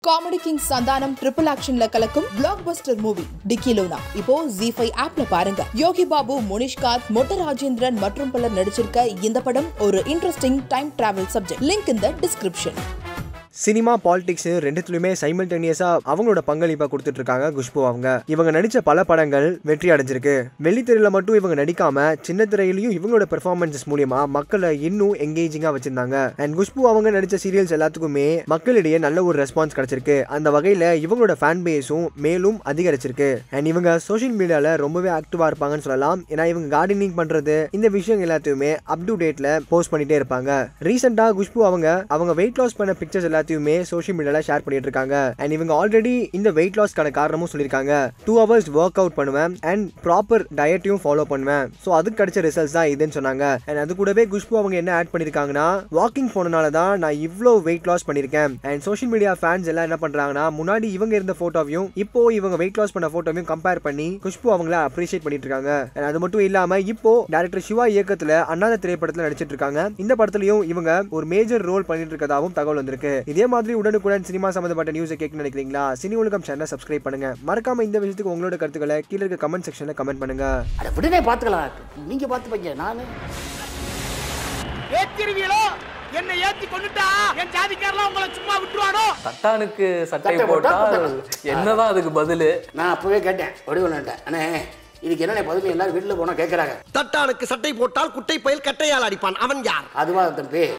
Comedy king Santhanam triple ஆக்ஷன்ல கலக்கும் black Bastar movie Dikkiloona இப்போ ஜி ஃபைவ் ஆப்ல பாருங்க யோகி பாபு முனிஷ்காத் மொட்ட ராஜேந்திரன் மற்றும் பலர் நடிச்சிருக்க இந்த படம் ஒரு interesting time travel subject link இந்த டிஸ்கிரிப்ஷன் சினிமா பாலிடிக்ஸ் ரெண்டுத்துலயுமே சைமல்டேனியஸா அவங்களோட பங்களிப்பை கொடுத்துட்டு இருக்காங்க குஷ்பு அவங்க இவங்க நடிச்ச பல படங்கள் வெற்றி அடைஞ்சிருக்கு வெள்ளித்திரையில மட்டும் இவங்க நடிக்காம சின்ன திரையிலையும் இவங்களோட பெர்ஃபார்மன்சஸ் மூலியமா மக்களை இன்னும் எங்கேஜிங்கா வச்சிருந்தாங்க அண்ட் குஷ்பு அவங்க நடிச்ச சீரியல்ஸ் எல்லாத்துக்குமே மக்களிடையே நல்ல ஒரு ரெஸ்பான்ஸ் கிடைச்சிருக்கு அந்த வகையில இவங்களோட ஃபேன் பேஸும் மேலும் அதிகரிச்சிருக்கு அண்ட் இவங்க சோஷியல் மீடியால ரொம்பவே ஆக்டிவா இருப்பாங்கன்னு சொல்லலாம் ஏன்னா இவங்க கார்டனிங் பண்றது இந்த விஷயம் எல்லாத்தையுமே அப் டு டேட்ல போஸ்ட் பண்ணிட்டே இருப்பாங்க ரீசெண்டா குஷ்பு அவங்க அவங்க வெயிட் லாஸ் பண்ண பிக்சர்ஸ் எல்லாத்தையுமே சோஷியல் மீடியால ஷேர் பண்ணிட்டு இருக்காங்க அண்ட் இவங்க ஆல்ரெடி இந்த வெயிட் லாஸ்க்கான காரணமும் சொல்லியிருக்காங்க டூ ஹவர்ஸ் ஒர்க் அவுட் பண்ணுவேன் அண்ட் ப்ராப்பர் டயட்டையும் ஃபாலோ பண்ணுவேன் ஸோ அதுக்கு கிடைச்ச ரிசல்ட்ஸ் தான் இதுன்னு சொன்னாங்க அண்ட் அது கூடவே குஷ்பு அவங்க என்ன ஆட் பண்ணியிருக்காங்கன்னா வாக்கிங் போனனால தான் நான் இவ்வளோ வெயிட் லாஸ் பண்ணியிருக்கேன் அண்ட் சோஷியல் மீடியா ஃபேன்ஸ் எல்லாம் என்ன பண்றாங்கன்னா முன்னாடி இவங்க இருந்த போட்டோவையும் இப்போ இவங்க வெயிட் லாஸ் பண்ண போட்டோவையும் கம்பேர் பண்ணி குஷ்பு அவங்கள அப்ரிஷியேட் பண்ணிட்டு இருக்காங்க And அது மட்டும் இல்லாம இப்போ டேரக்டர் சிவா இயக்கத்துல அண்ணாத திரைப்படத்துல நடிச்சிட்டு இருக்காங்க இந்த படத்துலயும் இவங்க ஒரு மேஜர் ரோல் பண்ணிட்டு இருக்கதாவும் தகவல் வந்திருக்கு இதே மாதிரி உடனுக்குடன் சினிமா சம்பந்தப்பட்ட நியூஸை கேட்க நினைக்கிறீங்களா சினி உலகம் சேனலை சப்ஸ்கிரைப் பண்ணுங்க மறக்காம இந்த விஷயத்துக்கு உங்களோட கருத்துக்களை கீழே இருக்க கமெண்ட் செக்ஷன்ல கமெண்ட் பண்ணுங்க அட விடுனே பார்த்துக்கலாம் நீங்க பார்த்துப்பீங்க நான் ஏத்திருவீங்களோ என்னை ஏத்தி கொண்டுட்டா என் ஜாதிக்காரலாம் உங்களை சும்மா விட்டுருவானோ தட்டானுக்கு சட்டை சட்டை போட்டா போட்டால் குத்தலாம். என்னதான் அதுக்கு பதிலு நான் அப்பவே கேட்டேன் வடிவன்ட்டேன் அண்ணே இதுக்கு என்னென்ன பதில் எல்லாரும் வீட்டில் போனால் கேட்குறாங்க தட்டானுக்கு சட்டை போட்டால் குட்டை பயில் கட்டையால் அடிப்பான் அவன் யார் அதுவா தம்பி